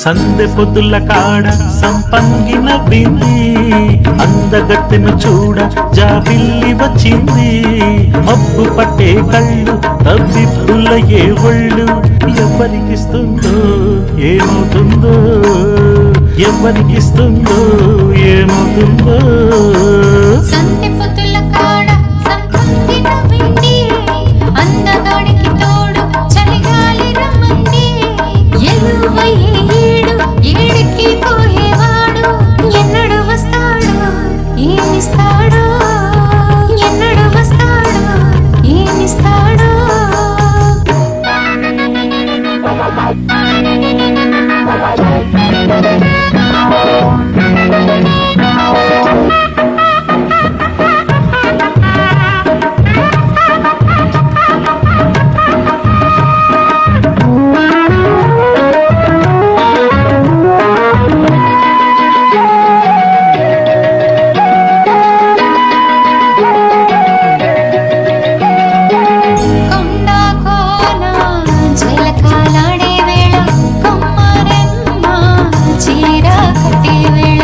సందె పొద్దుల కాడ సంపంగిన వింది అందగత్తెను చూడ జాబిల్లి వచ్చింది మబ్బు పట్టే కళ్ళు తబ్బిప్పుల ఏ ఒళ్ళు ఎవరికిస్తుందో ఏమవుతుందో ఎవరికిస్తుందో ఏమవుతుందో సంతి పొద్దుల కాడ సంపంగిన విండి అందగాడికి తోడు చలిగాలి రమ్మంది ఎలువయ్యే ఏడు ఏడికి పోయేవాడు ఎన్నడు వస్తాడు ఏమిస్తాడో ఎన్నడు వస్తాడు ఏమిస్తాడో కొండ కోన జలకాలాడే వేళ కొమ్మరెమ్మ చీర కట్టే వేళ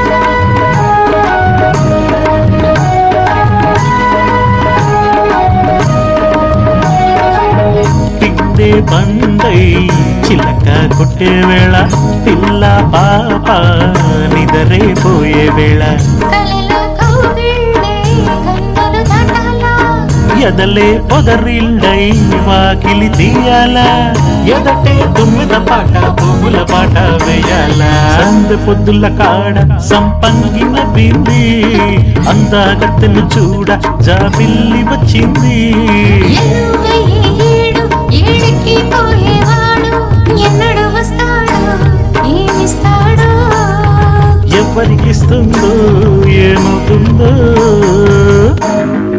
పిండే బండై చిలక కొట్టే వేళ పిల్ల పాప నిదరే పోయే వేళ కలలో కౌగిళ్ళే కన్నులు దాటాలా ఎదలే పొదరిల్లై వాకిలి తీయాల ఎదటే తుమ్మిద పాట పువ్వుల పాట వేయాల సందె పొద్దుల కాడ సంపంగిన బింది అందగత్తెను చూడ జాబిల్లి వచ్చింది ఎలువయ్యే ఏడు ఏడికి పోయేవాడు ఎన్నడు వస్తాడు ఏమిస్తాడో ఎవరికిస్తుందో ఏమవుతుందో